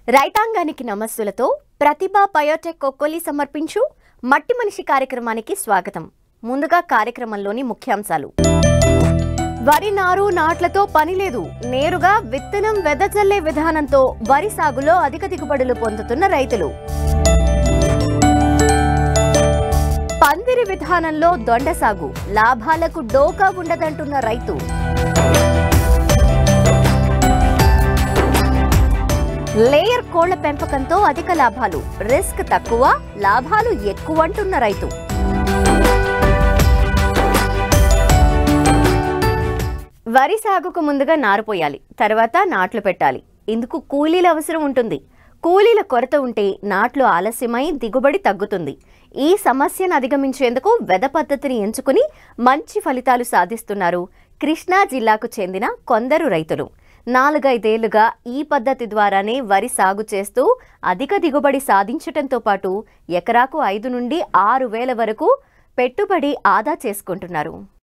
రైతాంగానికి నమస్సులతో ప్రతిభా బయోటెక్ కొక్కొలి సమర్పించు మట్టి మనిషి కార్యక్రమానికి స్వాగతం ముందుగా కార్యక్రమంలోని ముఖ్యాంశాలు వరి నారు నాట్లతో పని లేదు నేరుగా విత్తనం వెదజల్లే విధానంతో వరి సాగులో అధిక దిగుబడులు పొందుతున్న రైతులు పందిరి విధానంలో దొండ సాగు లాభాలకు డోకా ఉండదంటున్న రైతు లేయర్ కోళ్ల పెంపకంతో అధిక లాభాలు రిస్క్ తక్కువ లాభాలు ఎక్కువ అంటున్న రైతు వరి సాగుకు ముందుగా నారు పోయాలి తర్వాత నాట్లు పెట్టాలి ఇందుకు కూలీల అవసరం ఉంటుంది కూలీల కొరత ఉంటే నాట్లు ఆలస్యమై దిగుబడి తగ్గుతుంది ఈ సమస్యను అధిగమించేందుకు వెద పద్ధతిని ఎంచుకుని మంచి ఫలితాలు సాధిస్తున్నారు కృష్ణా జిల్లాకు చెందిన కొందరు రైతులు నాలుగైదేళ్లుగా ఈ పద్ధతి ద్వారానే వరి సాగు చేస్తూ అధిక దిగుబడి సాధించటంతో పాటు ఎకరాకు ఐదు నుండి ఆరు వేల వరకు పెట్టుబడి ఆదా చేసుకుంటున్నారు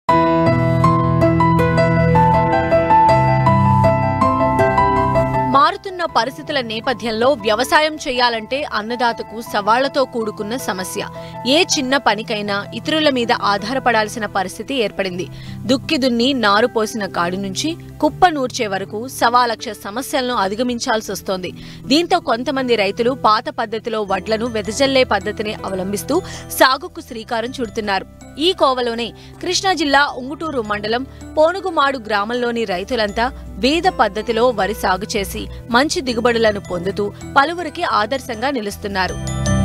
మారుతున్న పరిస్థితుల నేపథ్యంలో వ్యవసాయం చేయాలంటే అన్నదాతకు సవాళ్లతో కూడుకున్న సమస్య ఏ చిన్న పనికైనా ఇతరుల మీద ఆధారపడాల్సిన పరిస్థితి ఏర్పడింది దుక్కి దున్ని నారు పోసిన కాడి నుంచి కుప్ప నూర్చే వరకు సవా లక్ష సమస్యలను అధిగమించాల్సి వస్తోంది దీంతో కొంతమంది రైతులు పాత పద్ధతిలో వడ్లను వెదజల్లే పద్ధతిని అవలంబిస్తూ సాగుకు శ్రీకారం చుడుతున్నారు ఈ కోవలోనే కృష్ణా జిల్లా ఉంగుటూరు మండలం పోనుగుమాడు గ్రామంలోని రైతులంతా వేద పద్ధతిలో వరి సాగు చేసి మంచి దిగుబడులను పొందుతూ పలువురికి ఆదర్శంగా నిలుస్తున్నారు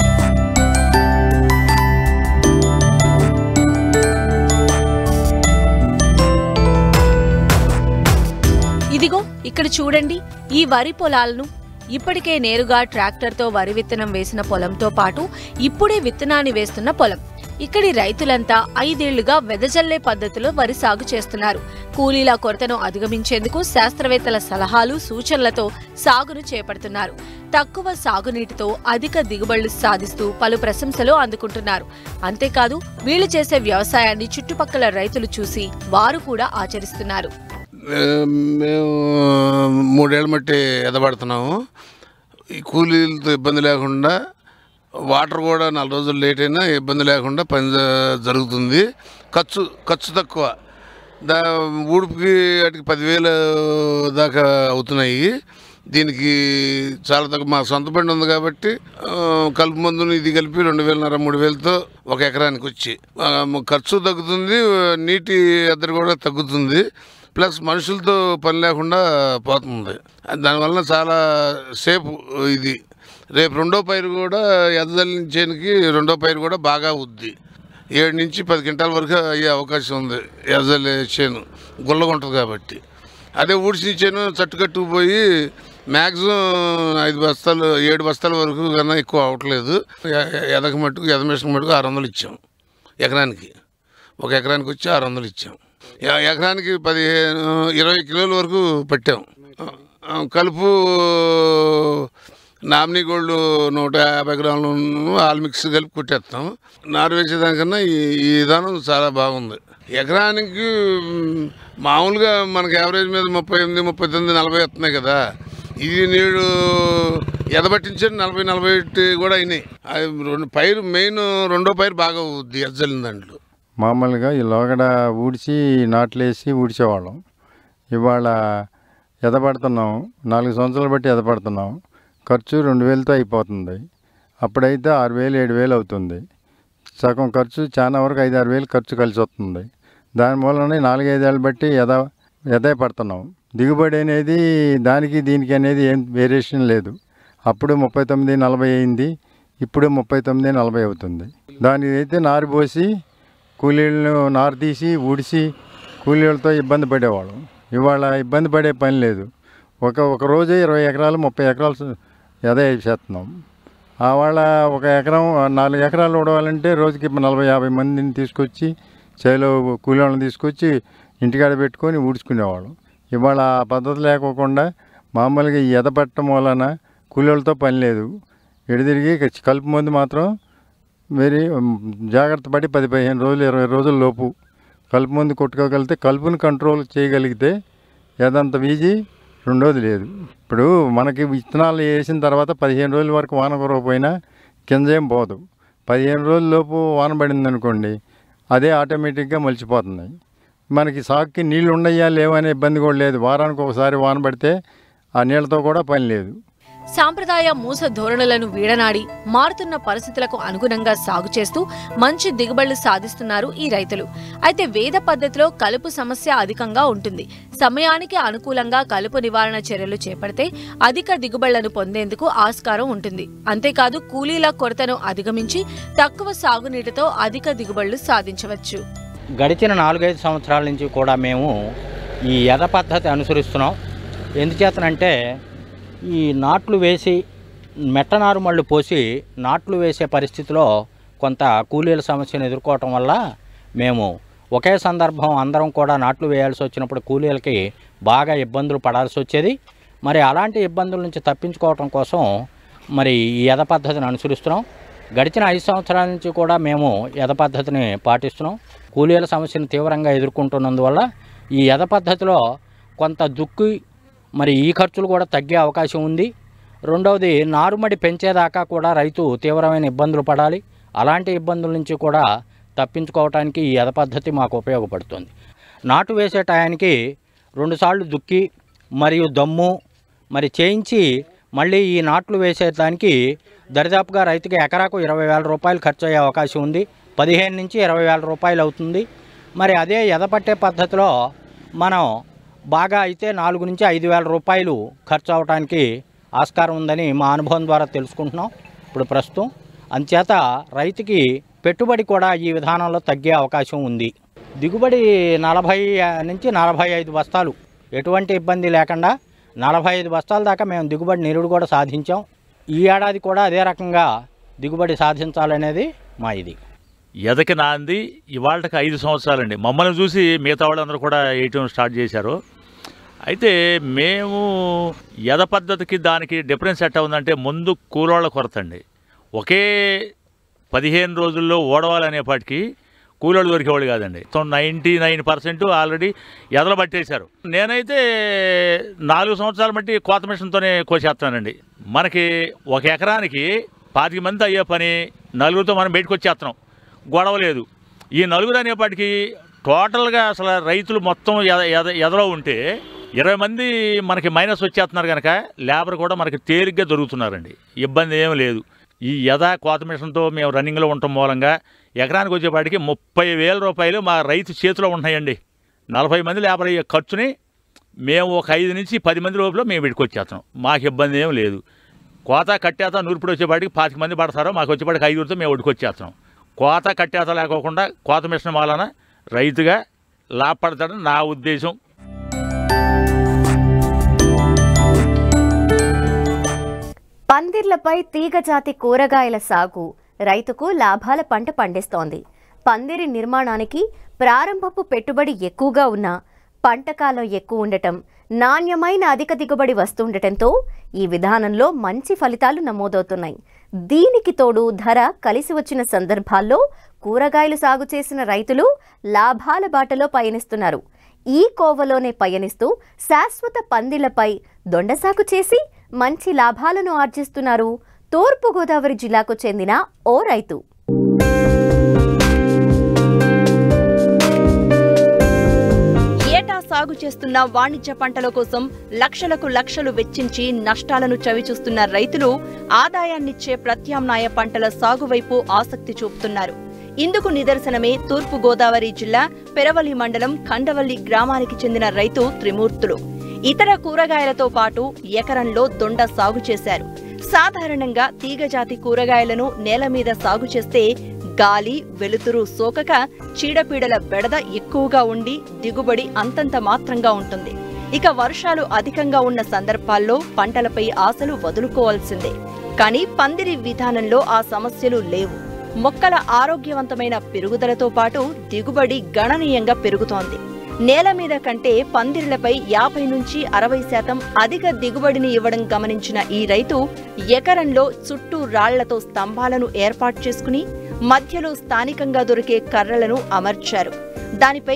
ఇదిగో ఇక్కడ చూడండి ఈ వరి పొలాలను ఇప్పటికే నేరుగా ట్రాక్టర్తో వరి విత్తనం వేసిన పొలంతో పాటు ఇప్పుడే విత్తనాన్ని వేస్తున్న పొలం ఇక్కడి రైతులంతా ఐదేళ్లుగా వెదజల్లే పద్ధతిలో వరి సాగు చేస్తున్నారు కూలీల కొరతను అధిగమించేందుకు శాస్త్రవేత్తల సలహాలు సూచనలతో సాగును చేపడుతున్నారు తక్కువ సాగునీటితో అధిక దిగుబడులు సాధిస్తూ పలు ప్రశంసలు అందుకుంటున్నారు అంతేకాదు వీళ్లు చేసే వ్యవసాయాన్ని చుట్టుపక్కల రైతులు చూసి వారు కూడా ఆచరిస్తున్నారు ఏ- మేము మూడేళ్ళ మట్టి ఎదబడుతున్నాము ఈ కూలీలతో ఇబ్బంది లేకుండా వాటర్ కూడా నాలుగు రోజులు లేట్ అయినా ఇబ్బంది లేకుండా పని జ- జరుగుతుంది ఖర్చు ఖర్చు తక్కువ దా ఊడికి వాటికి పదివేలు దాకా అవుతున్నాయి దీనికి చాలా తక్కువ మా సొంత బండి ఉంది కాబట్టి ఆ, కలుపు మందుని ఇది కలిపి రెండు వేలన్నర మూడు వేలతో ఒక ఎకరానికి వచ్చి ఆ, ఖర్చు తగ్గుతుంది నీటి ఎద్దరు కూడా తగ్గుతుంది ప్లస్ మనుషులతో పని లేకుండా పోతుంది దానివల్ల చాలా సేఫ్ ఇది రేపు రెండో పైరు కూడా ఎదజల్లించేనికి రెండో పైరు కూడా బాగా అవుద్ది ఏడు నుంచి పది క్వింటాల వరకు అయ్యే అవకాశం ఉంది ఎదజల్లి చేను గుల్లగా ఉంటుంది కాబట్టి అదే ఊడ్చిన చేను చట్టుకట్టుకుపోయి మ్యాక్సిమం ఐదు బస్తాలు ఏడు బస్తాల వరకు కన్నా ఎక్కువ అవ్వట్లేదు ఎ- ఎదక మట్టుకు ఎదమేసిన మట్టుకు ఆరు వందలు ఇచ్చాం ఎకరానికి ఒక ఎకరానికి వచ్చి ఆరు వందలు ఇచ్చాం ఎ- ఎకరానికి పదిహేను ఇరవై కిలోల వరకు పెట్టాం ఆ, కలుపు నామినీ గోల్డ్ నూట యాభై గ్రాములు ఆల్ మిక్స్ కలిపి కొట్టేస్తాం నారు వేసేదానికన్నా ఈ ఈ విధానం చాలా బాగుంది ఎకరానికి మ్, మామూలుగా మనకి యావరేజ్ మీద ముప్పై ఎనిమిది ముప్పై తొమ్మిది నలభై వస్తున్నాయి కదా ఇది నీడు ఎదబట్టించారు నలభై నలభై ఒకటి కూడా అయినాయి అది రెండు పైరు మెయిన్ రెండో పైరు బాగా అవుద్ది ఎజ్జలిన దాంట్లో మామూలుగా ఈ లోగడ ఊడ్చి నాట్లేసి ఊడ్చేవాళ్ళం ఇవాళ ఎదపడుతున్నాం నాలుగు సంవత్సరాలు బట్టి ఎదపడుతున్నాం ఖర్చు రెండు వేలతో అయిపోతుంది అప్పుడైతే ఆరు వేలు ఏడు వేలు అవుతుంది సగం ఖర్చు చాలా వరకు ఐదు ఆరు వేలు ఖర్చు కలిసి వస్తుంది దాని మూలనే నాలుగైదేళ్ళు బట్టి ఎద ఎదే పడుతున్నాం దిగుబడి అనేది దానికి దీనికి అనేది ఏం వేరియేషన్ లేదు అప్పుడు ముప్పై తొమ్మిది నలభై అయింది ఇప్పుడు ముప్పై తొమ్మిది నలభై అవుతుంది దానికి అయితే నారు పోసి కూలీలను నారు తీసి ఊడిసి కూలీలతో ఇబ్బంది పడేవాళ్ళం ఇవాళ ఇబ్బంది పడే పని లేదు ఒక ఒక రోజే ఇరవై ఎకరాలు ముప్పై ఎకరాలు స- ఎదే చేస్తున్నాం ఆ వాళ్ళ ఒక ఎకరం నాలుగు ఎకరాలు ఉడవాలంటే రోజుకి నలభై యాభై మందిని తీసుకొచ్చి చేలో కూలీ వాళ్ళని తీసుకొచ్చి ఇంటికాడ పెట్టుకొని ఊడ్చుకునేవాళ్ళం ఇవాళ ఆ పద్ధతి లేకోకుండా మామూలుగా ఈ ఎదపట్టడం వలన కూలీలతో పని లేదు ఎడిదిరిగి కలుపు మందు మాత్రం వెరీ ఉమ్, జాగ్రత్త పడి పది పదిహేను రోజులు ఇరవై రోజుల లోపు కలుపు మందు కొట్టుకోగలిగితే కలుపుని కంట్రోల్ చేయగలిగితే ఏదంత ఈజీ రెండోది లేదు ఇప్పుడు మనకి విత్తనాలు వేసిన తర్వాత పదిహేను రోజుల వరకు వాన కురవకపోయినా కింద ఏం పోదు పదిహేను రోజుల లోపు వాన పడింది అనుకోండి అదే ఆటోమేటిక్గా మలిచిపోతుంది మనకి సాగుకి నీళ్ళు ఉండయ్యా లేవనే ఇబ్బంది కూడా లేదు వారానికి ఒకసారి వాన పడితే ఆ నీళ్ళతో కూడా పని లేదు సాంప్రదాయ మూస ధోరణులను వీడనాడి మారుతున్న పరిస్థితులకు అనుగుణంగా సాగు చేస్తూ మంచి దిగుబడులు సాధిస్తున్నారు ఈ రైతులు అయితే వేద పద్ధతిలో కలుపు సమస్య అధికంగా ఉంటుంది సమయానికి అనుకూలంగా కలుపు నివారణ చర్యలు చేపడితే అధిక దిగుబడులను పొందేందుకు ఆస్కారం ఉంటుంది అంతేకాదు కూలీల కొరతను అధిగమించి తక్కువ సాగునీటితో అధిక దిగుబడులు సాధించవచ్చు గడిచిన నాలుగైదు సంవత్సరాల నుంచి కూడా మేము ఈ యథ పద్ధతి అనుసరిస్తున్నాం ఎందుచేతనంటే ఈ నాట్లు వేసి మెట్టనారు మళ్ళు పోసి నాట్లు వేసే పరిస్థితిలో కొంత కూలీల సమస్యను ఎదుర్కోవటం వల్ల మేము ఒకే సందర్భం అందరం కూడా నాట్లు వేయాల్సి వచ్చినప్పుడు కూలీలకి బాగా ఇబ్బందులు పడాల్సి వచ్చేది మరి అలాంటి ఇబ్బందుల నుంచి తప్పించుకోవటం కోసం మరి ఈ యథ పద్ధతిని అనుసరిస్తున్నాం గడిచిన ఐదు సంవత్సరాల నుంచి కూడా మేము యథ పద్ధతిని పాటిస్తున్నాం కూలీల సమస్యను తీవ్రంగా ఎదుర్కొంటున్నందువల్ల ఈ యథ పద్ధతిలో కొంత దుక్కి మరి ఈ ఖర్చులు కూడా తగ్గే అవకాశం ఉంది రెండవది నారుమడి పెంచేదాకా కూడా రైతు తీవ్రమైన ఇబ్బందులు పడాలి అలాంటి ఇబ్బందుల నుంచి కూడా తప్పించుకోవటానికి ఈ యథ పద్ధతి మాకు ఉపయోగపడుతుంది నాటు వేసే టయానికి రెండుసార్లు దుక్కి మరియు దమ్ము మరి చేయించి మళ్ళీ ఈ నాట్లు వేసేదానికి దరిదాపుగా రైతుకి ఎకరాకు ఇరవై వేల రూపాయలు ఖర్చు అయ్యే అవకాశం ఉంది పదిహేను నుంచి ఇరవై వేల రూపాయలు అవుతుంది మరి అదే ఎదపట్టే పద్ధతిలో మనం బాగా అయితే నాలుగు నుంచి ఐదు వేల రూపాయలు ఖర్చు అవడానికి ఆస్కారం ఉందని మా అనుభవం ద్వారా తెలుసుకుంటున్నాం ఇప్పుడు ప్రస్తుతం అంచేత రైతుకి పెట్టుబడి కూడా ఈ విధానంలో తగ్గే అవకాశం ఉంది దిగుబడి నలభై నుంచి నలభై ఐదు బస్తాలు ఎటువంటి ఇబ్బంది లేకుండా నలభై ఐదు బస్తాల దాకా మేము దిగుబడి నిరుడు కూడా సాధించాం ఈ ఏడాది కూడా అదే రకంగా దిగుబడి సాధించాలనేది మా ఇది ఎదకి నాంది ఇవాళకి ఐదు సంవత్సరాలండి మమ్మల్ని చూసి మిగతా వాళ్ళందరూ కూడా వేయటం స్టార్ట్ చేశారు అయితే మేము ఎద పద్ధతికి దానికి డిఫరెన్స్ ఎట్టా ఉందంటే ముందు కూలోళ్ళ కొరత అండి ఒకే పదిహేను రోజుల్లో ఓడవాలనేపాటికి కూలోళ్ళు దొరికేవాళ్ళు కాదండి నైంటీ నైన్ పర్సెంట్ ఆల్రెడీ ఎదలు పట్టేశారు నేనైతే నాలుగు సంవత్సరాల బట్టి కోత మిషన్తోనే కోసేస్తానండి మనకి ఒక ఎకరానికి పాతిక మంది అయ్యే పని నలుగురితో మనం బయటకు వచ్చేస్తున్నాం గొడవ లేదు ఈ నలుగురు అనేపాటికి టోటల్గా అసలు రైతులు మొత్తం ఎద ఎద ఎదలో ఉంటే ఇరవై మంది మనకి మైనస్ వచ్చేస్తున్నారు కనుక లేబర్ కూడా మనకి తేలిగ్గా దొరుకుతున్నారండి ఇబ్బంది ఏమీ లేదు ఈ యథా కోత మిషన్తో మేము రన్నింగ్లో ఉండటం మూలంగా ఎకరానికి వచ్చేపాటికి ముప్పై వేల రూపాయలు మా రైతు చేతిలో ఉన్నాయండి నలభై మంది లేబర్ అయ్యే ఖర్చుని మేము ఒక ఐదు నుంచి పది మంది లోపల మేము పెట్టుకొచ్చేస్తున్నాం మాకు ఇబ్బంది ఏం లేదు కోత కట్టేత నూర్పుడు వచ్చేపాటికి పాతిక మంది పడతారో మాకు వచ్చేపాటికి ఐదుగురితో మేము ఉడికొచ్చేస్తున్నాం కోత కట్టేత లేకోకుండా కోత మిషన్ వలన రైతుగా లాభపడతాడని నా ఉద్దేశం పందిర్లపై తీగజాతి కూరగాయల సాగు రైతుకు లాభాల పంట పండిస్తోంది పందిరి నిర్మాణానికి ప్రారంభపు పెట్టుబడి ఎక్కువగా ఉన్నా పంటకాలం ఎక్కువ ఉండటం నాణ్యమైన అధిక దిగుబడి వస్తుండటంతో ఈ విధానంలో మంచి ఫలితాలు నమోదవుతున్నాయి దీనికి తోడు ధర కలిసి వచ్చిన సందర్భాల్లో కూరగాయలు సాగు చేసిన రైతులు లాభాల బాటలో పయనిస్తున్నారు ఈ కోవలోనే పయనిస్తూ శాశ్వత పందిళ్లపై దొండ సాగు చేసి మంచి లాభాలను ఆర్జిస్తున్నారు తూర్పుగోదావరి జిల్లాకు చెందిన ఓ రైతు ఏటా సాగు చేస్తున్న వాణిజ్య పంటల కోసం లక్షలకు లక్షలు వెచ్చించి నష్టాలను చవిచూస్తున్న రైతులు ఆదాయాన్నిచ్చే ప్రత్యామ్నాయ పంటల సాగు వైపు ఆసక్తి చూపుతున్నారు ఇందుకు నిదర్శనమే తూర్పు గోదావరి జిల్లా పెరవలి మండలం ఖండవల్లి గ్రామానికి చెందిన రైతు త్రిమూర్తులు ఇతర కూరగాయలతో పాటు ఎకరంలో దొండ సాగు చేశారు సాధారణంగా తీగజాతి కూరగాయలను నేల మీద సాగు చేస్తే గాలి వెలుతురు సోకక చీడపీడల బెడద ఎక్కువగా ఉండి దిగుబడి అంతంత మాత్రంగా ఉంటుంది ఇక వర్షాలు అధికంగా ఉన్న సందర్భాల్లో పంటలపై ఆశలు వదులుకోవాల్సిందే కానీ పందిరి విధానంలో ఆ సమస్యలు లేవు మొక్కల ఆరోగ్యవంతమైన పెరుగుదలతో పాటు దిగుబడి గణనీయంగా పెరుగుతోంది నేల మీద కంటే పందిర్లపై యాభై నుంచి అరవై శాతం అధిక దిగుబడిని ఇవ్వడం గమనించిన ఈ రైతు ఎకరంలో చుట్టూ రాళ్లతో స్తంభాలను ఏర్పాటు చేసుకుని మధ్యలో స్థానికంగా దొరికే కర్రలను అమర్చారు దానిపై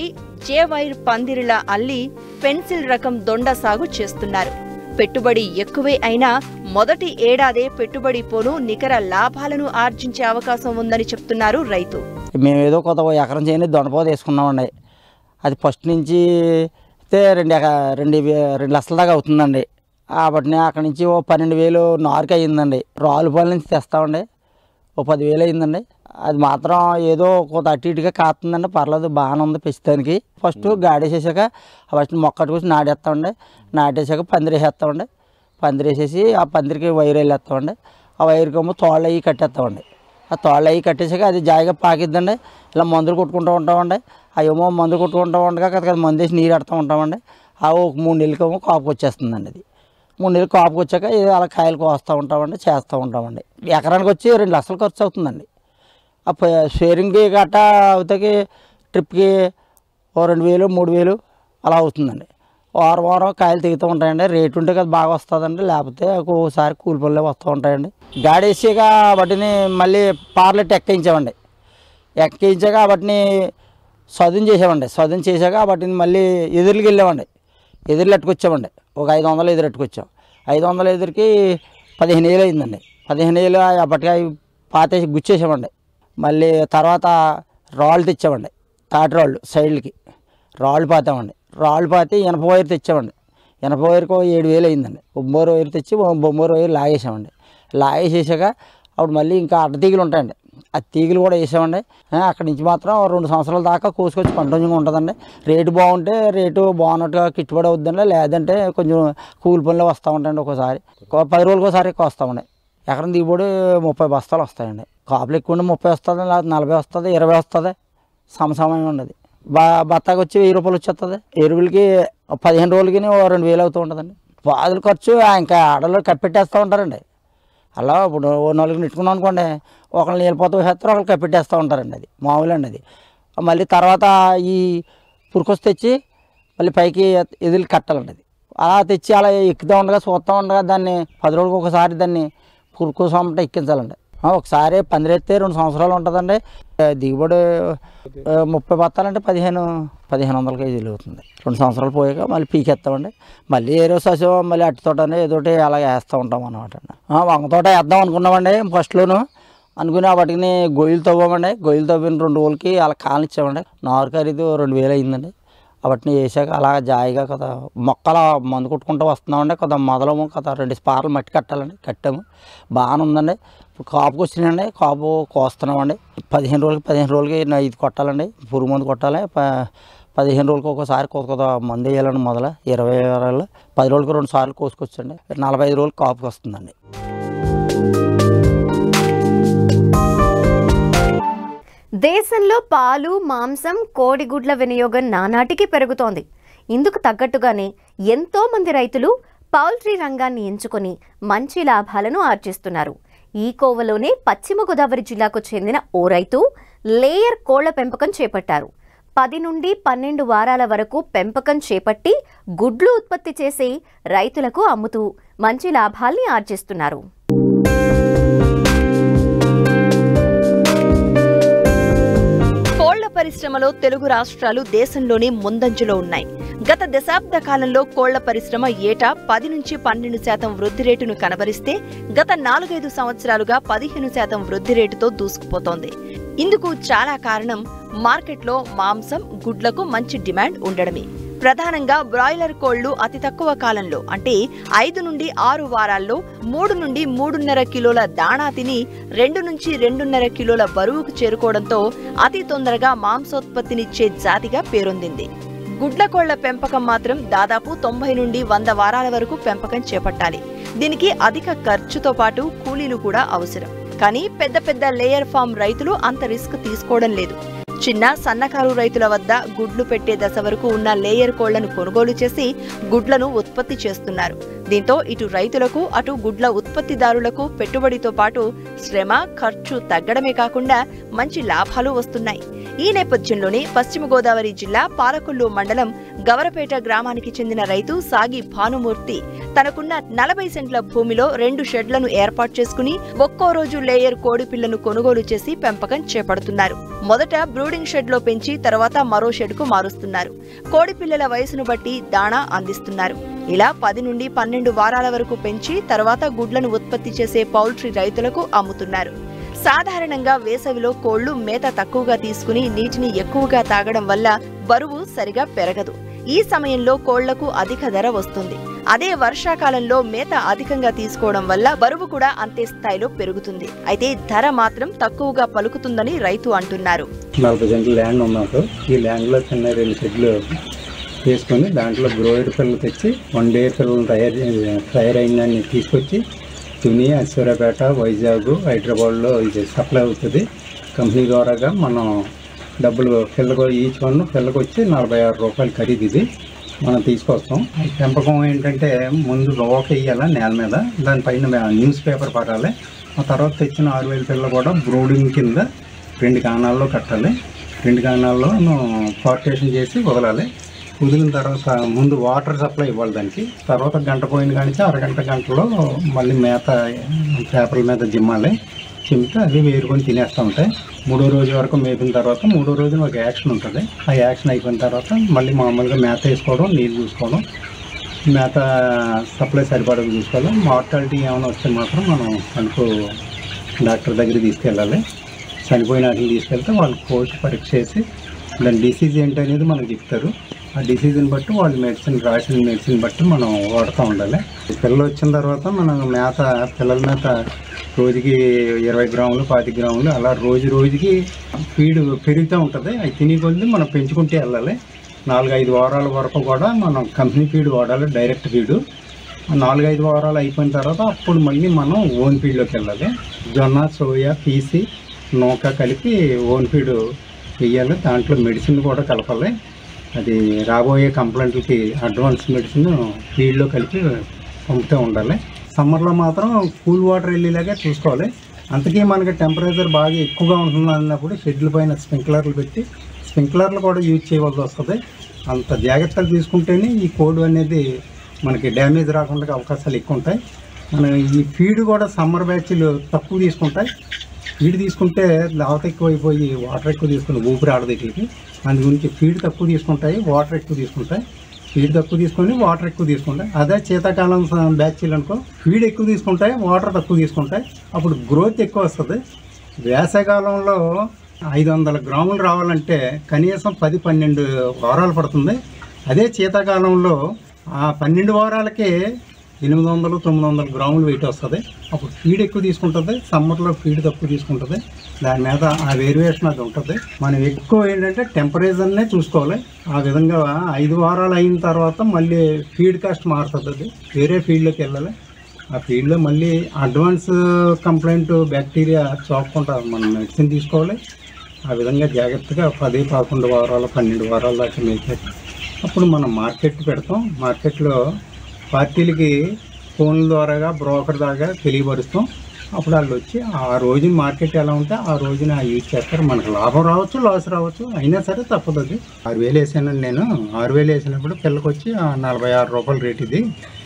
జే వైర్ పందిరిల అల్లి పెన్సిల్ రకం దొండ సాగు చేస్తున్నారు పెట్టుబడి ఎక్కువే అయినా మొదటి ఏడాదే పెట్టుబడి పోను నికర లాభాలను ఆర్జించే అవకాశం ఉందని చెప్తున్నారు రైతు మేము ఏదో కొత్త ఓ ఎకరం చేయని దొండపోత వేసుకున్నామండి అది ఫస్ట్ నుంచి అయితే రెండు ఎక రెండు వే- రెండు లక్షల దాకా అవుతుందండి కాబట్టి అక్కడి నుంచి ఓ పన్నెండు వేలు నారుకు అయ్యిందండి రావులపాలెం నుంచి తెస్తామండి ఓ పదివేలు అయిందండి అది మాత్రం ఏదో కొంత అటు ఇటుగా కాస్తుందండి పర్లేదు బాగానే ఉంది పెంచడానికి ఫస్ట్ గాడేసేసాక ఫస్ట్ మొక్క అట్టుకొచ్చి నాటేస్తామండి నాటేసాక పందిరి వేసేస్తామండి పందిరి వేసేసి ఆ పందిరికి వైర్ వెళ్ళేస్తామండి ఆ వైర్కి ఏమో తోళ్ళు అవి కట్టేస్తామండి ఆ తోళ్ళు అవి కట్టేసాక అది జాయిగా పాకిద్దండి ఇలా మందులు కొట్టుకుంటూ ఉంటామండి అవేమో మందులు కొట్టుకుంటూ ఉండగా కదా కదా మందు వేసి నీరు పెడతా ఉంటామండి ఆ ఒక మూడు నెలలకేమో కాపుకి వచ్చేస్తుందండి అది మూడు నెలలు కాపుకి వచ్చాక ఇది అలా కాయలు కోస్తూ ఉంటామండి చేస్తూ ఉంటామండి ఎకరానికి వచ్చి రెండు లక్షలు ఖర్చు అవుతుందండి ఆ ప- షేరింగ్కి గట్టా అవుతాకి ట్రిప్కి ఓ రెండు వేలు మూడు వేలు అలా అవుతుందండి వారం వారం కాయలు తెగుతూ ఉంటాయండి రేటు ఉంటే కదా బాగా వస్తుందండి లేకపోతే ఒక్కోసారి కూలి పనులే వస్తూ ఉంటాయండి గాడేసాక వాటిని మళ్ళీ పార్లెట్ ఎక్కించామండి ఎక్కించాక వాటిని సదును చేసామండి సదును చేశాక వాటిని మళ్ళీ ఎదురుకి వెళ్ళామండి ఎదురులు ఎట్టుకొచ్చామండి ఒక ఐదు వందలు ఎదురు ఎట్టుకొచ్చాం ఐదు వందల ఎదురుకి పదిహేను వేలు అయిందండి పదిహేను వేలు అప్పటికి అవి పాతేసి గుచ్చేసామండి మళ్ళీ తర్వాత రాళ్ళు తెచ్చామండి తాటి రాళ్ళు సైడ్లకి రాళ్ళు పాతామండి రాళ్ళు పాతి ఇనప వైర్ తెచ్చామండి ఇనప వైర్కి ఓ ఏడు వేలు అయిందండి బొమ్మోరు వైర్ తెచ్చి ఓ బొమ్మోరు వైర్ లాగేసామండి లాగేసేసాక అప్పుడు మళ్ళీ ఇంకా అడ్డ తీగలు ఉంటాయండి ఆ తీగలు కూడా వేసామండి ఆ, అక్కడి నుంచి మాత్రం రెండు సంవత్సరాల దాకా కోసుకొచ్చి కంటిన్యూగా ఉంటుందండి రేటు బాగుంటే రేటు బాగున్నట్టుగా గిట్టుబడి అవుద్దండి లేదంటే కొంచెం కూలి పనులు వస్తూ ఉంటాయండి ఒకసారి ఒక పది రోజులకు ఒకసారి ఎక్కువ వస్తామండి ఎకరం దిగుబడి ముప్పై బస్తాలు వస్తాయండి కాపులు ఎక్కువ ఉంటే ముప్పై వస్తుంది లేకపోతే నలభై వస్తుంది ఇరవై వస్తుంది సమసమయం ఉండదు బా బత్తాకి వచ్చి వెయ్యి రూపాయలు వచ్చేస్తుంది ఎరువులకి పదిహేను రోజులకి ఓ రెండు వేలు అవుతూ ఉంటుందండి పాదుల ఖర్చు ఇంకా ఆడలో కప్పెట్టేస్తూ ఉంటారండి అలా ఇప్పుడు ఓ నలుగురు నెట్టుకున్నాం అనుకోండి ఒకళ్ళు నీళ్ళపోతూ వేస్తారు ఒకళ్ళు కప్పెట్టేస్తూ ఉంటారండి అది మామూలు అండి అది మళ్ళీ తర్వాత ఈ పురుకొస్ తెచ్చి మళ్ళీ పైకి ఎదురు కట్టాలండి అది అలా తెచ్చి అలా ఎక్కుతూ ఉండగా చూస్తూ ఉండగా దాన్ని పది రోజులకు ఒకసారి దాన్ని పురుకోసం అంటే ఎక్కించాలండి ఆ, ఒకసారి పందిరెత్తే రెండు సంవత్సరాలు ఉంటుందండి ఆ, దిగుబడి ఆ, ముప్పై బత్తాలంటే పదిహేను పదిహేను వందల కేజీలు అవుతుంది రెండు సంవత్సరాలు పోయాక మళ్ళీ పీకెత్తామండి మళ్ళీ ఏ రోజు ససో మళ్ళీ అట్టి తోట ఏదోటి అలాగే వేస్తూ ఉంటాం అనమాట వంగ తోట వేద్దాం అనుకున్నామండి ఫస్ట్లోను అనుకుని వాటిని గొయ్యలు తవ్వామండి గొయ్యలు తవ్విన రెండు రోజులకి అలా కానిచ్చామండి నారు ఖరీదు రెండు వేలు అయిందండి వాటిని వేసాక అలా జాయిగా కదా మొక్కల మందు కొట్టుకుంటూ వస్తున్నామండి కదా మొదలము కదా రెండు స్పార్లు మట్టి కట్టాలండి కట్టాము బాగానే ఉందండి ఇప్పుడు కాపుకి వచ్చినాయండి కాపు కోస్తున్నామండి పదిహేను రోజులకి పదిహేను రోజులకి నా ఇది కొట్టాలండి పురుగు మందు కొట్టాలి ప- పదిహేను రోజులకి ఒకసారి కొత్త కొత్త మందు వేయాలండి మొదల ఇరవై రోజులు పది రోజులకి రెండు సార్లు కోసుకొచ్చండి నలభై ఐదు రోజులకి కాపుకి వస్తుందండి దేశంలో పాలు మాంసం కోడిగుడ్ల వినియోగం నానాటికి పెరుగుతోంది ఇందుకు తగ్గట్టుగానే ఎంతో మంది రైతులు పౌల్ట్రీ రంగాన్ని ఎంచుకొని మంచి లాభాలను ఆర్జిస్తున్నారు ఈ కోవలోనే పశ్చిమ గోదావరి జిల్లాకు చెందిన ఓ రైతు లేయర్ కోళ్ల పెంపకం చేపట్టారు పది నుండి పన్నెండు వారాల వరకు పెంపకం చేపట్టి గుడ్లు ఉత్పత్తి చేసి రైతులకు అమ్ముతూ మంచి లాభాల్ని ఆర్జిస్తున్నారు కోళ్ల పరిశ్రమలో తెలుగు రాష్ట్రాలు దేశంలోనే ముందంజలో ఉన్నాయి గత దశాబ్ద కాలంలో కోళ్ల పరిశ్రమ ఏటా పది నుంచి పన్నెండు శాతం వృద్ధి రేటును కనబరిస్తే గత నాలుగైదు సంవత్సరాలుగా పదిహేను శాతం వృద్ధి రేటుతో దూసుకుపోతోంది ఇందుకు చాలా కారణం మార్కెట్లో మాంసం గుడ్లకు మంచి డిమాండ్ ఉండడమే ప్రధానంగా బ్రాయిలర్ కోళ్లు అతి తక్కువ కాలంలో అంటే ఐదు నుండి ఆరు వారాల్లో మూడు నుండి మూడున్నర కిలోల దాణా తిని రెండు నుంచి రెండున్నర కిలోల బరువుకు చేరుకోవడంతో అతి తొందరగా మాంసోత్పత్తినిచ్చే జాతిగా పేరొందింది గుడ్ల కోళ్ల పెంపకం మాత్రం దాదాపు తొంభై నుండి వంద వారాల వరకు పెంపకం చేపట్టాలి దీనికి అధిక ఖర్చుతో పాటు కూలీలు కూడా అవసరం కానీ పెద్ద పెద్ద లేయర్ ఫామ్ రైతులు అంత రిస్క్ తీసుకోవడం లేదు చిన్న సన్నకారు రైతుల వద్ద గుడ్లు పెట్టే దశ వరకు ఉన్న లేయర్ కోళ్లను కొనుగోలు చేసి గుడ్లను ఉత్పత్తి చేస్తున్నారు దీంతో ఇటు రైతులకు అటు గుడ్ల ఉత్పత్తిదారులకు పెట్టుబడితో పాటు శ్రమ ఖర్చు తగ్గడమే కాకుండా మంచి లాభాలు వస్తున్నాయి ఈ నేపథ్యంలోనే పశ్చిమ గోదావరి జిల్లా పాలకొల్లు మండలం గవరపేట గ్రామానికి చెందిన రైతు సాగి భానుమూర్తి తనకున్న నలభై సెంట్ల భూమిలో రెండు షెడ్లను ఏర్పాటు చేసుకుని ఒక్కో రోజు లేయర్ కోడి పిల్లను కొనుగోలు చేసి పెంపకం చేపడుతున్నారు మొదట బ్రూడ్ బ్రూడింగ్ షెడ్ లో పెంచి తర్వాత మరో షెడ్ కు మారుస్తున్నారు కోడి పిల్లల వయసును బట్టి దాణా అందిస్తున్నారు ఇలా పది నుండి పన్నెండు వారాల వరకు పెంచి తర్వాత గుడ్లను ఉత్పత్తి చేసే పౌల్ట్రీ రైతులకు అమ్ముతున్నారు సాధారణంగా వేసవిలో కోళ్లు మేత తక్కువగా తీసుకుని నీటిని ఎక్కువగా తాగడం వల్ల బరువు సరిగా పెరగదు ఈ సమయంలో కోళ్లకు అధిక ధర వస్తుంది అదే వర్షాకాలంలో మేత అధికంగా తీసుకోవడం వల్ల బరువు కూడా అంతే స్థాయిలో పెరుగుతుంది అయితే ధర మాత్రం తక్కువగా పలుకుతుందని రైతు అంటున్నారు నలభై సెంట్లు ల్యాండ్ ఉంది మాకు ఈ ల్యాండ్లో చిన్న రెండు షెడ్లు వేసుకొని దాంట్లో బ్రోయిడ్ పిల్లలు తెచ్చి వన్ డే పిల్లలు తయారు చే- తయారైందాన్ని తీసుకొచ్చి తుని అశ్వరాపేట వైజాగ్ హైదరాబాద్లో ఇది సప్లై అవుతుంది కంపెనీ ద్వారాగా మనం డబ్బులు పిల్లకు ఈచ్ వన్ పిల్లకు వచ్చి నలభై ఆరు రూపాయలు ఖరీదు ఇది మనం తీసుకొస్తాం ఈ పెంపకం ఏంటంటే ముందు రోక వేయాలి నేల మీద దానిపైన న్యూస్ పేపర్ పడాలి ఆ తర్వాత తెచ్చిన ఆరు వేల పిల్లలు కూడా బ్రూడింగ్ కింద రెండు కాణాల్లో కట్టాలి రెండు కాణాల్లో పార్టేషన్ చేసి వదలాలి వదిలిన తర్వాత ముందు వాటర్ సప్లై ఇవ్వాలి దానికి తర్వాత గంట పోయిన కానించి అరగంట గంటలో మళ్ళీ మేత పేపర్ల మీద జిమ్మాలి చిమ్మితే అవి వేరుకొని తినేస్తూ ఉంటాయి మూడో రోజు వరకు మేపిన తర్వాత మూడో రోజున ఒక యాక్షన్ ఉంటుంది ఆ యాక్షన్ అయిపోయిన తర్వాత మళ్ళీ మామూలుగా మేత వేసుకోవడం నీళ్ళు చూసుకోవడం మేత సప్లై సరిపడకు చూసుకోవాలి మార్టాలిటీ ఏమైనా వస్తే మాత్రం మనం అనుకో డాక్టర్ దగ్గరికి తీసుకెళ్ళాలి చనిపోయిన వాటిని తీసుకెళ్తే వాళ్ళు కోసి పరీక్ష చేసి దాని డిసీజ్ ఏంటి అనేది మనకు చెప్తారు ఆ డిసీజ్ని బట్టి వాళ్ళు మెడిసిన్ రాసిన మెడిసిన్ బట్టి మనం వాడుతూ ఉండాలి పిల్లలు వచ్చిన తర్వాత మనం మేత పిల్లల మేత రోజుకి ఇరవై గ్రాములు పాతి గ్రాములు అలా రోజు రోజుకి ఫీడ్ పెరుగుతూ ఉంటుంది అవి తిని కొద్ది మనం పెంచుకుంటే వెళ్ళాలి నాలుగైదు వారాల వరకు కూడా మనం కంపెనీ ఫీడ్ వాడాలి డైరెక్ట్ ఫీడ్ నాలుగైదు వారాలు అయిపోయిన తర్వాత అప్పుడు మళ్ళీ మనం ఓన్ ఫీడ్లోకి వెళ్ళాలి జొన్న సోయా పీసి నూక కలిపి ఓన్ ఫీడ్ వేయాలి దాంట్లో మెడిసిన్ కూడా కలపాలి అది రాబోయే కంప్లైంట్లకి అడ్వాన్స్ మెడిసిన్ ఫీల్డ్లో కలిపి పంపుతూ ఉండాలి సమ్మర్లో మాత్రం కూల్ వాటర్ వెళ్ళేలాగా చూసుకోవాలి అంతకీ మనకి టెంపరేచర్ బాగా ఎక్కువగా ఉంటుంది అన్నప్పుడు షెడ్ల పైన స్ప్రింక్లర్లు పెట్టి స్ప్రింక్లర్లు కూడా యూజ్ చేయవలసి వస్తుంది అంత జాగ్రత్తలు తీసుకుంటేనే ఈ కోడ్ అనేది మనకి డ్యామేజ్ రాకుండా అవకాశాలు ఎక్కువ ఉంటాయి మనం ఈ ఫీడ్ కూడా సమ్మర్ బ్యాచ్లు తక్కువ తీసుకుంటాయి ఫీడ్ తీసుకుంటే లావత ఎక్కువ అయిపోయి వాటర్ ఎక్కువ తీసుకుని ఊపిరి ఆడదు వీటికి అందు గురించి ఫీడ్ తక్కువ తీసుకుంటాయి వాటర్ ఎక్కువ తీసుకుంటాయి ఫీడ్ తక్కువ తీసుకొని వాటర్ ఎక్కువ తీసుకుంటాయి అదే శీతాకాలం స- బ్యాచ్లు అనుకో ఫీడ్ ఎక్కువ తీసుకుంటాయి వాటర్ తక్కువ తీసుకుంటాయి అప్పుడు గ్రోత్ ఎక్కువ వస్తుంది వేసవికాలంలో ఐదు వందల గ్రాములు రావాలంటే కనీసం పది పన్నెండు వారాలు పడుతుంది అదే శీతాకాలంలో ఆ పన్నెండు వారాలకే ఎనిమిది వందలు తొమ్మిది వందల గ్రాములు వెయిట్ వస్తుంది అప్పుడు ఫీడ్ ఎక్కువ తీసుకుంటుంది సమ్మర్లో ఫీడ్ తక్కువ తీసుకుంటుంది దాని మీద ఆ వేరియేషన్ అది ఉంటుంది మనం ఎక్కువ ఏంటంటే టెంపరేచర్నే చూసుకోవాలి ఆ విధంగా ఐదు వారాలు అయిన తర్వాత మళ్ళీ ఫీడ్ కాస్ట్ మారుతుంది అది వేరే ఫీల్డ్లోకి వెళ్ళాలి ఆ ఫీల్డ్లో మళ్ళీ అడ్వాన్స్ కంప్లైంట్ బ్యాక్టీరియా చూడకుండా మనం మెడిసిన్ తీసుకోవాలి ఆ విధంగా జాగ్రత్తగా పది పదకొండు వారాలు పన్నెండు వారాల దాకా మేపేసి అప్పుడు మనం మార్కెట్ పెడతాం మార్కెట్లో పార్టీలకి ఫోన్ల ద్వారాగా బ్రోకర్ దాకా తెలియపరుస్తాం అప్పుడు వాళ్ళు వచ్చి ఆ రోజున మార్కెట్ ఎలా ఉంటే ఆ రోజున యూజ్ చేస్తారు మనకు లాభం రావచ్చు లాస్ రావచ్చు అయినా సరే తప్పదు అది ఆరు వేలు వేసానండి నేను ఆరు వేలు వేసినప్పుడు పిల్లకి వచ్చి ఆ నలభై ఆరు రూపాయల రేట్ ఇది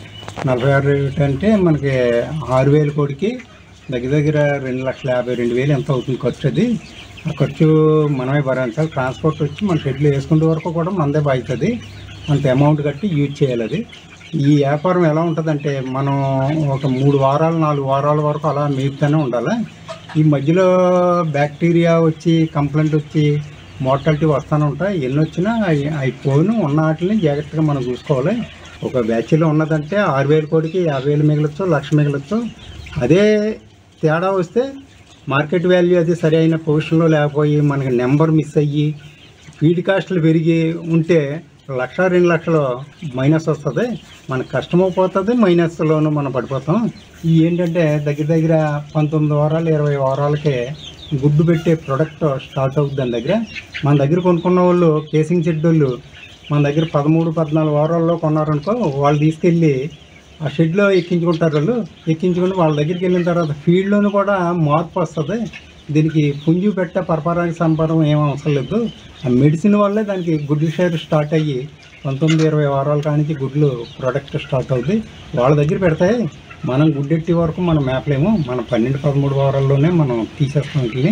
నలభై ఆరు రేట్ అంటే మనకి ఆరు వేలు కోడికి దగ్గర దగ్గర రెండు లక్షల యాభై రెండు వేలు ఎంత అవుతుంది ఖర్చు అది ఆ ఖర్చు మనమే భరించాలి ట్రాన్స్పోర్ట్ వచ్చి మన షెడ్లు వేసుకునే వరకు కూడా మనదే బాగుతుంది అంత అమౌంట్ కట్టి యూజ్ చేయాలి అది ఈ వ్యాపారం ఎలా ఉంటుందంటే మనం ఒక మూడు వారాలు నాలుగు వారాల వరకు అలా మేపుతూనే ఉండాలి ఈ మధ్యలో బ్యాక్టీరియా వచ్చి కంప్లైంట్ వచ్చి మోర్టాలిటీ వస్తూనే ఉంటాయి ఎన్ని వచ్చినా అవి అవి పోను ఉన్న వాటిని జాగ్రత్తగా మనం చూసుకోవాలి ఒక బ్యాచ్లో ఉన్నదంటే ఆరు వేల కోడికి యాభై వేలు మిగలొచ్చు లక్ష మిగలొచ్చు అదే తేడా వస్తే మార్కెట్ వాల్యూ అది సరి అయిన పొజిషన్లో లేకపోయి మనకి నెంబర్ మిస్ అయ్యి ఫీడ్ కాస్ట్లు పెరిగి ఉంటే లక్ష రెండు లక్షలు మైనస్ వస్తుంది మనకు కష్టం పోతుంది మైనస్లోనూ మనం పడిపోతాం ఈ ఏంటంటే దగ్గర దగ్గర పంతొమ్మిది వారాలు ఇరవై వారాలకే గుడ్డు పెట్టే ప్రొడక్ట్ స్టార్ట్ అవుతుంది దాని దగ్గర మన దగ్గర కొనుక్కున్న వాళ్ళు కేసింగ్ చెడ్డు వాళ్ళు మన దగ్గర పదమూడు పద్నాలుగు వారాల్లో కొన్నారనుకో వాళ్ళు తీసుకెళ్ళి ఆ షెడ్లో ఎక్కించుకుంటారు వాళ్ళు ఎక్కించుకుని వాళ్ళ దగ్గరికి వెళ్ళిన తర్వాత ఫీల్డ్లోనూ కూడా మార్పు వస్తుంది దీనికి పుంజు పెట్ట పరపరానికి సంపరం ఏం అవసరం లేదు ఆ మెడిసిన్ వల్లే దానికి గుడ్లు షేర్ స్టార్ట్ అయ్యి పంతొమ్మిది ఇరవై వారాల కానించి గుడ్లు ప్రొడక్ట్ స్టార్ట్ అవుతుంది వాళ్ళ దగ్గర పెడతాయి మనం గుడ్డెట్టి వరకు మనం మేపలేము మనం పన్నెండు పదమూడు వారాల్లోనే మనం తీసేస్తాం వీటిని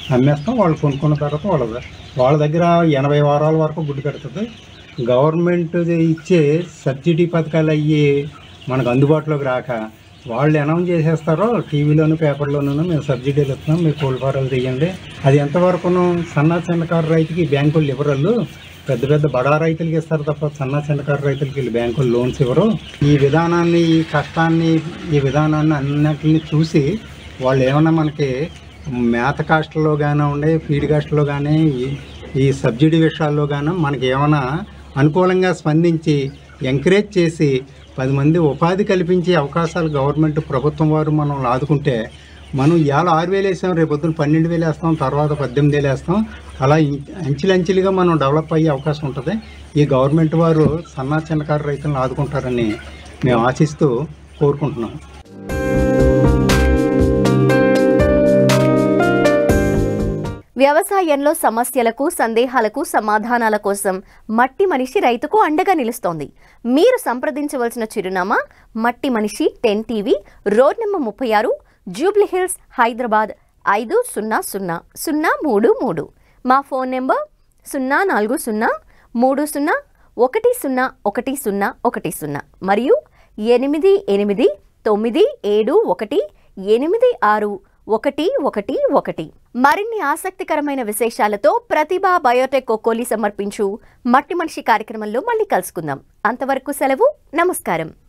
అమ్మేస్తాం వాళ్ళు కొనుక్కున్న తర్వాత వాళ్ళ వాళ్ళ దగ్గర ఎనభై వారాల వరకు గుడ్డు పెడుతుంది గవర్నమెంట్ ఇచ్చే సబ్సిడీ పథకాలు అయ్యి మనకు అందుబాటులోకి రాక వాళ్ళు అనౌన్స్ చేసేస్తారో టీవీలోను పేపర్లోనూ మేము సబ్సిడీలు ఇస్తున్నాం మీరు కోళ్ళ ఫారాలు తీయండి అది ఎంతవరకును సన్న చిన్నకారు రైతుకి బ్యాంకులు ఇవ్వరు పెద్ద పెద్ద బడా రైతులకి ఇస్తారు తప్ప సన్న చిన్నకారు రైతులకి వీళ్ళు బ్యాంకులు లోన్స్ ఇవ్వరు ఈ విధానాన్ని ఈ కష్టాన్ని ఈ విధానాన్ని అన్నిటిని చూసి వాళ్ళు ఏమన్నా మనకి మేత కాస్ట్లో కానివ్వండి ఫీడ్ కాస్ట్లో కానీ ఈ- ఈ సబ్సిడీ విషయాల్లో కానీ మనకి ఏమైనా అనుకూలంగా స్పందించి ఎంకరేజ్ చేసి పది మంది ఉపాధి కల్పించే అవకాశాలు గవర్నమెంట్ ప్రభుత్వం వారు మనం ఆదుకుంటే మనం ఇవాళ ఆరు వేలు వేసాం రేపు పొద్దున్న పన్నెండు వేలు వేస్తాం తర్వాత పద్దెనిమిది వేలు వేస్తాం అలా ఇం- అంచెలంచెలుగా మనం డెవలప్ అయ్యే అవకాశం ఉంటుంది ఈ గవర్నమెంట్ వారు సన్నా చిన్నకారు రైతులను ఆదుకుంటారని మేము ఆశిస్తూ కోరుకుంటున్నాం వ్యవసాయంలో సమస్యలకు సందేహాలకు సమాధానాల కోసం మట్టి మనిషి రైతుకు అండగా నిలుస్తోంది మీరు సంప్రదించవలసిన చిరునామా మట్టి మనిషి టెన్ టీవీ రోడ్ నెంబర్ ముప్పై ఆరు జూబ్లీ హిల్స్ హైదరాబాద్ ఐదు సున్నా సున్నా సున్నా మూడు మూడు మా ఫోన్ నెంబర్ సున్నా నాలుగు సున్నా మూడు సున్నా ఒకటి సున్నా ఒకటి సున్నా ఒకటి సున్నా మరియు ఎనిమిది ఎనిమిది తొమ్మిది ఏడు ఒకటి ఎనిమిది ఆరు ఒకటి ఒకటి ఒకటి మరిన్ని ఆసక్తికరమైన విశేషాలతో ప్రతిభా బయోటెక్ ఒక్కోలి సమర్పించు మట్టి మనిషి కార్యక్రమంలో మళ్ళీ కలుసుకుందాం అంతవరకు సెలవు నమస్కారం